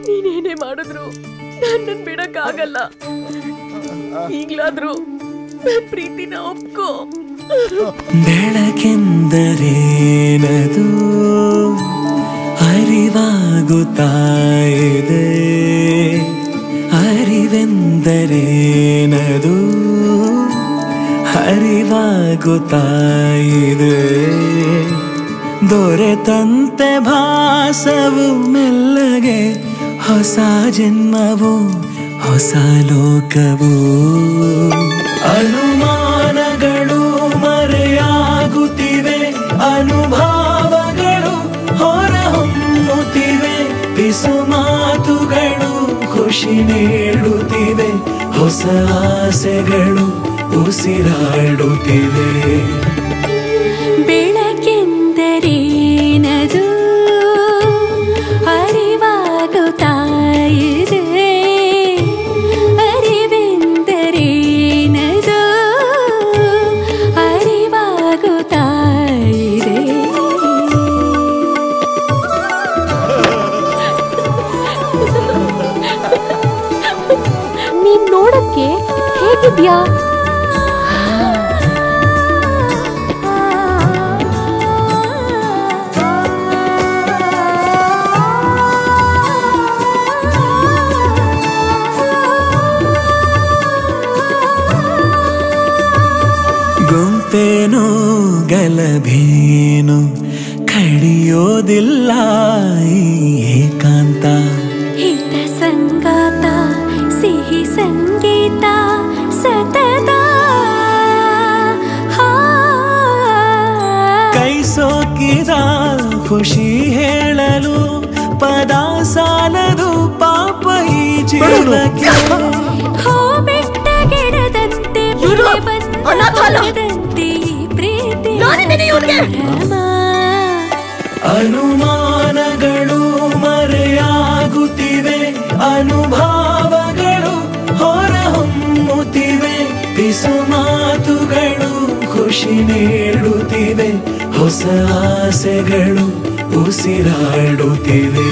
ನೀನೇನೇ ಮಾಡಿದ್ರು ನನ್ನನ್ ಬಿಡಕ್ಕಾಗಲ್ಲ ಈಗ್ಲಾದ್ರೂ ನನ್ ಪ್ರೀತಿನ ಒಪ್ಕೋ ಬೆಳಕೆಂದರೇನದು ಅರಿವಾಗುತ್ತಾ ಇದೆ ಅರಿವೆಂದರೇನದು ಅರಿವಾಗುತ್ತಾ ಇದೆ ದೊರೆತಂತೆ ಭಾಸವು ಮೆಲ್ಲಗೆ ಹೊಸ ಜನ್ಮವು ಹೊಸ ಲೋಕವು ಅನುಮಾನಗಳು ಮರೆಯಾಗುತ್ತಿವೆ ಅನುಭಾವಗಳು ಹೊರಹೊಮ್ಮುತ್ತಿವೆ ಪಿಸು ಮಾತುಗಳು ಖುಷಿ ನೀಡುತ್ತಿವೆ ಹೊಸ ಆಸೆಗಳು ಉಸಿರಾಡುತ್ತಿವೆ ಬೆಳಕೆಂದರೇನದು ಅರಿವಾಗುತ್ತಾ ಇದೆ ಅರಿವೆಂದರೇನದು ಅರಿವಾಗುತ್ತಾ ಇದೆ ನೀನ್ ನೋಡಕ್ಕೆ ಹೇಗಿದ್ಯಾ ಗುಂಪೇನು ಗಲಭೇನು ಕಡಿಯೋದಿಲ್ಲ ಈ ಏಕಾಂತ ಹಿತ ಸಂಗಾತ ಸಿಹಿ ಸಂಗೀತ ಸತತ ಹಾ. ಕೈ ಸೋಕಿದ ಖುಷಿ ಹೇಳಲು ಪದ ಸಾಲದು ಪಾಪ ಈ ಜೀವಕ್ಕೆ ಹೋ ಬೆಟ್ಟಗೆಡದಂತೆ ಇವ್ರು ಮಳೆ ಬಂದ ಅನಾಥ ಅಲ್ಲ. ಹೊರದಂತೆ ಈ ಪ್ರೀತಿ ನಾನಿದ್ದೀನಿ ಇವ್ನಿಗೆ. ಸಂಭ್ರಮ. ಅನುಮಾನಗಳು ಮರೆಯಾಗುತ್ತಿವೆ ಅನುಭಾವಗಳು ಹೊರಹೊಮ್ಮುತ್ತಿವೆ ಪಿಸು ಮಾತುಗಳು ಖುಷಿ ನೀಡುತ್ತಿವೆ ಹೊಸ ಆಸೆಗಳು ಉಸಿರಾಡುತ್ತಿವೆ